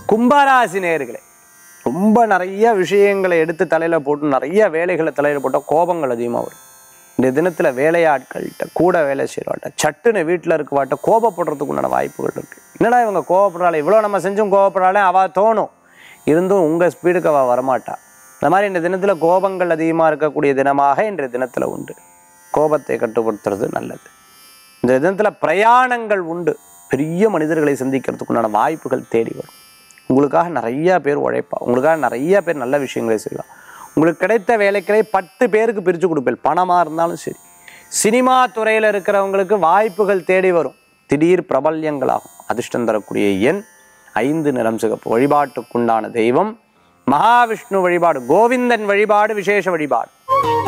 கும்பராசி நேர்களே ரொம்ப நிறைய விஷயங்களை எடுத்து தலையில் போட்டு நிறைய வேலைகளை தலையில் போட்டால் கோபங்கள் அதிகமாக வரும் இந்த தினத்தில் வேலையாட்கள்கிட்ட கூட வேலை செய்கிறவாட்ட சட்டுன்னு வீட்டில் இருக்கவாட்ட கோபப்படுறதுக்கு உண்டான வாய்ப்புகள் இருக்குது என்னடா இவங்க கோவப்படுறாள் இவ்வளோ நம்ம செஞ்சும் கோவப்படுறாளே அவள் தோணும் இருந்தும் உங்கள் ஸ்பீடுக்கு அவள் வரமாட்டா இந்த மாதிரி இந்த தினத்தில் கோபங்கள் அதிகமாக இருக்கக்கூடிய தினமாக இன்றைய தினத்தில் உண்டு கோபத்தை கட்டுப்படுத்துறது நல்லது இந்த தினத்தில் பிரயாணங்கள் உண்டு பெரிய மனிதர்களை சந்திக்கிறதுக்கு உண்டான வாய்ப்புகள் தேடி வரும் உங்களுக்காக நிறைய பேர் உழைப்பா உங்களுக்காக நிறைய பேர் நல்ல விஷயங்களை செய்வாங்க உங்களுக்கு கிடைத்த வேலைகளை பத்து பேருக்கு பிரித்து கொடுப்பேன் பணமாக இருந்தாலும் சரி சினிமா துறையில் இருக்கிறவங்களுக்கு வாய்ப்புகள் தேடி வரும் திடீர் பிரபல்யங்களாகும் அதிர்ஷ்டம் தரக்கூடிய எண் ஐந்து நிறம் சிகப்பு வழிபாட்டுக்குண்டான தெய்வம் மகாவிஷ்ணு வழிபாடு கோவிந்தன் வழிபாடு விசேஷ வழிபாடு